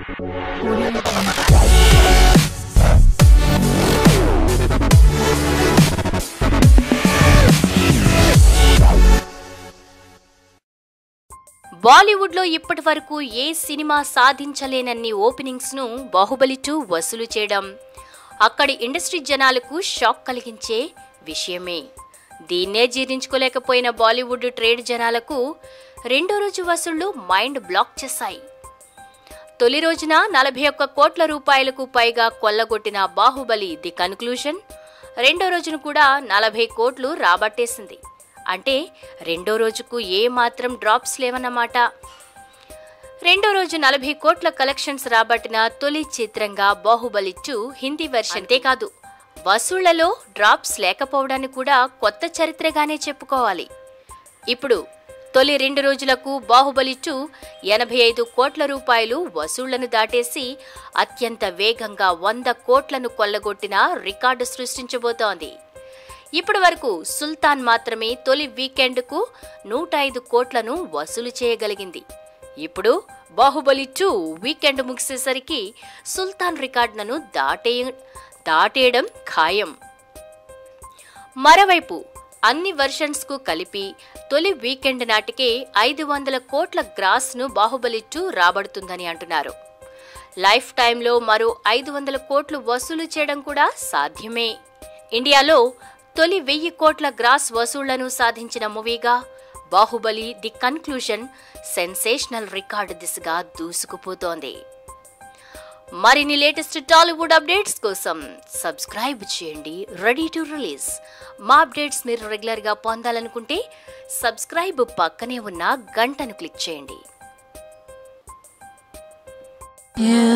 Audio Jungle. బాలీవుడ్లో ఇప్పటి వరకు ఏ సినిమా సాధించలేనన్ని ఓపెనింగ్స్ను బాహుబలి టూ వసూలు చేయడం అక్కడి ఇండస్ట్రీ జనాలకు షాక్ కలిగించే విషయమే దీన్నే జీర్ణించుకోలేకపోయిన బాలీవుడ్ ట్రేడ్ జనాలకు రెండో రోజు వసూళ్లు మైండ్ బ్లాక్ చేశాయి తొలి రోజున నలభై ఒక్క కోట్ల రూపాయలకు పైగా కొల్లగొట్టిన బాహుబలి ది కన్క్లూషన్ రెండో రోజును కూడా నలభై కోట్లు రాబట్టేసింది అంటే రెండో రోజుకు ఏ మాత్రం డ్రాప్స్ లేవన్నమాట రెండో రోజు నలభై కోట్ల కలెక్షన్స్ రాబట్టిన తొలి చిత్రంగా బాహుబలి టూ హిందీ వెర్షన్ అంతేకాదు వసూళ్లలో డ్రాప్స్ లేకపోవడాన్ని కూడా కొత్త చరిత్రగానే చెప్పుకోవాలి ఇప్పుడు తొలి రెండు రోజులకు బాహుబలి టూ ఎనభై ఐదు కోట్ల రూపాయలు వసూళ్లను దాటేసి అత్యంత వేగంగా వంద కోట్లను కొల్లగొట్టిన రికార్డు సృష్టించబోతోంది ఇప్పటి వరకు సుల్తాన్ మాత్రమే తొలి వీకెండ్కు నూట ఐదు కోట్లను వసూలు చేయగలిగింది ఇప్పుడు బాహుబలి టూ వీకెండ్ ముగిసేసరికి సుల్తాన్ రికార్డులను దాటే దాటేయడం ఖాయం మరోవైపు అన్ని వెర్షన్స్ కు కలిపి తొలి వీకెండ్ నాటికే ఐదు వందల కోట్ల గ్రాస్ ను బాహుబలి టూ రాబడుతుందని అంటున్నారు లైఫ్ టైంలో మరో ఐదు వందల కోట్లు వసూలు చేయడం కూడా సాధ్యమే ఇండియాలో తొలి వెయ్యి కోట్ల గ్రాస్ వసూళ్లను సాధించిన మూవీగా Baahubali the conclusion sensational record దిశగా దూసుకుపోతోంది మరిన్ని లేటెస్ట్ టాలీవుడ్ అప్డేట్స్ కోసం సబ్స్క్రైబ్ చేయండి రెడీ టు రిలీజ్ మా అప్డేట్స్ మీరు రెగ్యులర్గా పొందాలనుకుంటే సబ్స్క్రైబ్ పక్కనే ఉన్న గంటను క్లిక్ చేయండి You